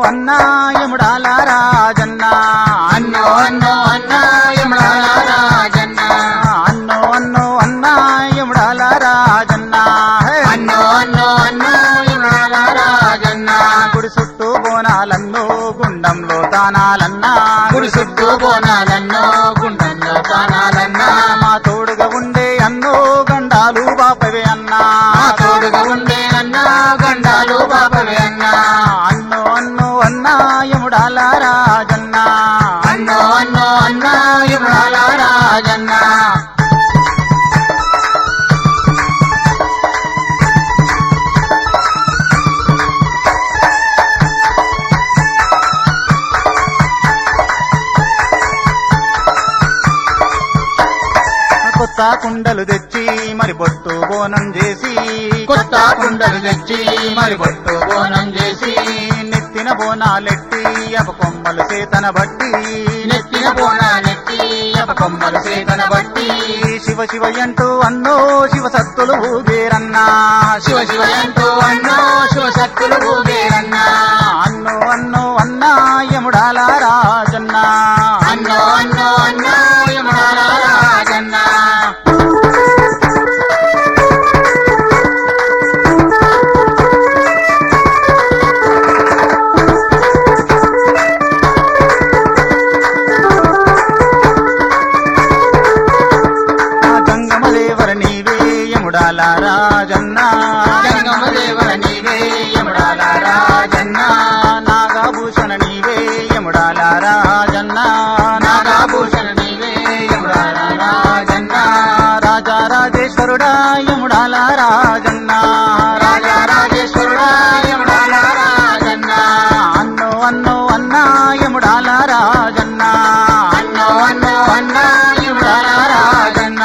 అన్నా యముడాల రాజన్న అన్నో అన్నో అన్నా యమడాల రాజన్న అన్నో అన్నో అన్నా యముడాల రాజన్న హే! అన్నో అన్నో అన్నా యమడాల రాజన్న గుడి చుట్టూ బోనాలన్నో గుండంలో తానాలన్నా గుడి చుట్టూ బోనాలన్నో గుండంలో పానాలన్నా మా తోడుగా ఉండే అన్నో గండాలు బాపవే అన్నా మా తోడుగా ఉండే అన్నా గండాలు బాపవే అన్నా అన్నో అన్నో అన్నా యముడాల రాజన్న అన్నో అన్నో అన్నా యమడాల రాజన్న కొత్త కుండలు తెచ్చి మరి బొట్టు బోనం చేసి కొత్త కుండలు తెచ్చి మరి బొట్టు బోనం చేసి నెత్తిన బోనాలెట్టి అప కొమ్మలు చేతన బట్టి నెత్తిన బోనాలెత్తి అప కొమ్మలు చేతన బట్టి శివ శివ అంటూ అన్నో శివ సత్తులు ఊగేరన్నా శివ శివ అంటూ అన్నో శివ శక్తులు ఊగేరన్నా అన్నో అన్నో అన్నా యముడాల రాజన్న అన్నో అన్నో అన్నో యమడాల రాజన్న ఆ గంగమ దేవర నీవే యముడాల రాజన్న జంగమ దేవర నీవే యమడాల రాజన్న నాగభూషణ నీవే యముడాల రాజన్న నాగాభూషణ నీవే యమడాల రాజన్న రాజా రాజేశ్వరుడా యముడాల రాజన్న రాజా రాజేశ్వరుడా యమడాల రాజన్న అన్నో అన్నో అన్నా యముడాల రాజన్న అన్నో అన్నో అన్నా యమడాల రాజన్న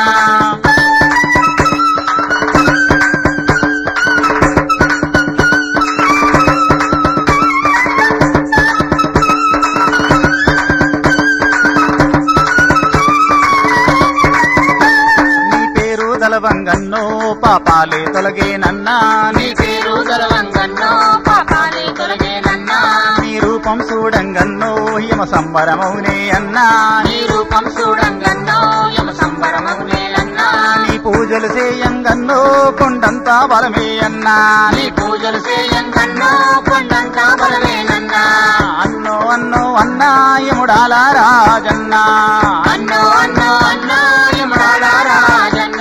నీ పేరు దలవంగన్నో పాపాలే తొలగేనన్నా నీ పేరు దొరవంగన్నో పాపాలే తొలగేనన్నా నీ రూపం చూడంగన్నో యమ సంబరమౌనే అన్నా నీ రూపం చూడంగన్నో యమ సంబరమగులేలన్నా నీ పూజలు చేయంగన్నో కొండంతా బలమే అన్నా నీ పూజలు చేయంగన్నో కొండంత బలవేనన్నా అన్నో అన్నో అన్నా యముడాల రాజన్న అన్నో అన్నో అన్నో యమడాల రాజన్న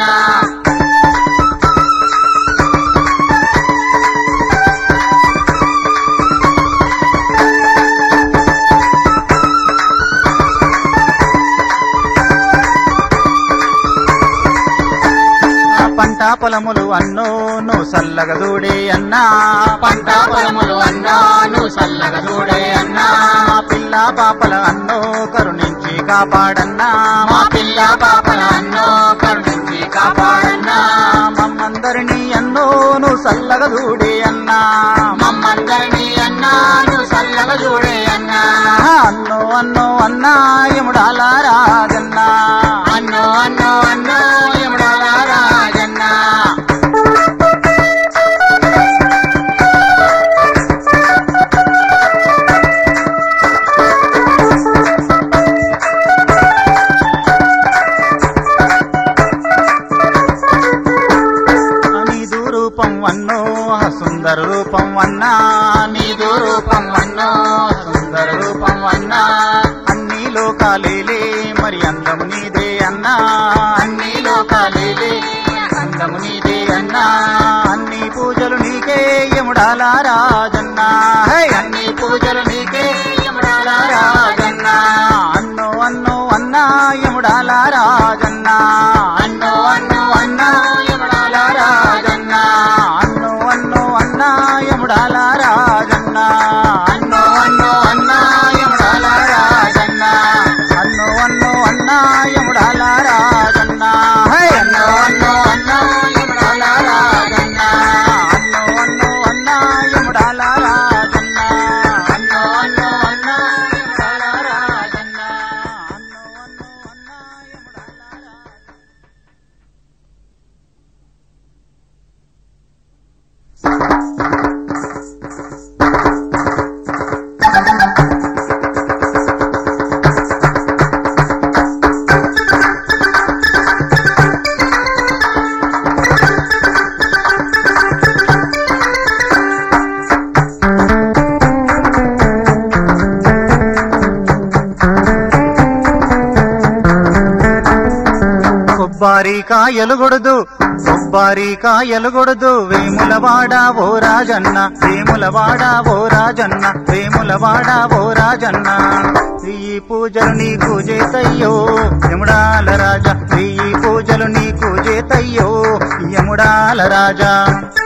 ఆ పంట పొలములు అన్నో నువ్వు సల్లగా దూడే అన్నా పంట పొలములు అన్నా నువ్వు చల్లగా చూడే అన్నా మా పిల్ల పాపల అన్నో కరుణించి కాపాడన్నా మా పిల్ల పాపల అన్నో కరుణించి కాపాడన్నా మమ్మందరినీ అన్నో నువ్వు సల్లగా దూడే అన్నా మమ్మందరినీ అన్నా నువ్వు చల్లగా చూడే అన్నా అన్నో అన్నో అన్నా యముడాల రాజన్న అన్నో అన్నో అన్నో యముడాల రాజన్న నీదు రూపం అన్నో సుందర రూపం అన్నా నీదు రూపం అన్నో సుందర రూపం అన్నా అన్ని లోకాలేలే మరి అందం నీదే కొబ్బారి కాయలు గొడుదు కొబ్బారి కాయలు గొడుదు వేములవాడ ఓ రాజన్న వేములవాడ ఓ రాజన్న వేములవాడ ఓ రాజన్న ఈ పూజలు నీకు చేతయ్యో యముడాల రాజా ఈ పూజలు నీకు చేతయ్యో యముడాల రాజా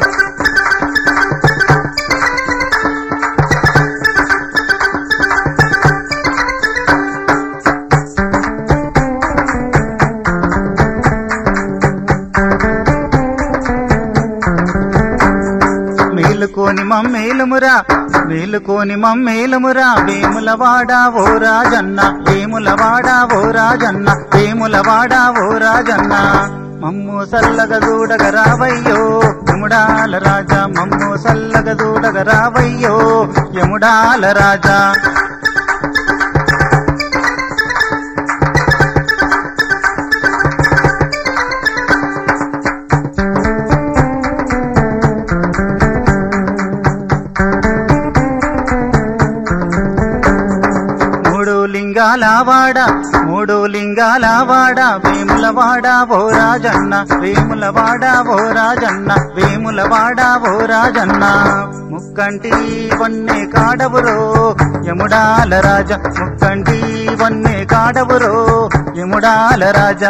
మేలుకోని మమ్మేలుమురా మేలుకోని మమ్మేలుమురా వేములవాడ ఓ రాజన్న వేములవాడ ఓ రాజన్న వేములవాడ ఓ రాజన్న మమ్ము సల్లగ దూడగ రావయ్యో యముడాల రాజా మమ్ము సల్లగ దూడగ రావయ్యో యముడాల రాజా మూడు లింగాల వాడ మూడు లింగాల వాడ వేములవాడ ఓ రాజన్న వేములవాడ ఓ రాజన్న వేములవాడ ఓ రాజన్న ముక్కంటి వన్నే కాడవురో యముడాల రాజ ముక్కంటి వన్నే కాడవురో యముడాల రాజా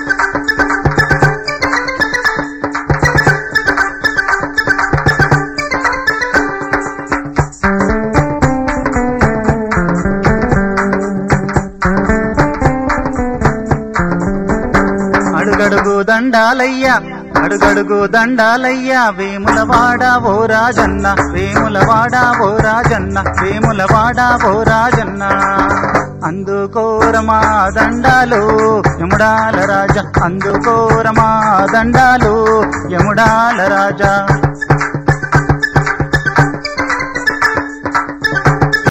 అడుగడుగు దండాలయ్యా అడుగడుగు దండాలయ్యా వేములవాడ ఓ రాజన్న వేములవాడ ఓ రాజన్న వేములవాడ ఓ రాజన్న అందుకోరమా దండాలు యముడాల రాజా అందుకోరమా దండాలు యముడాల రాజా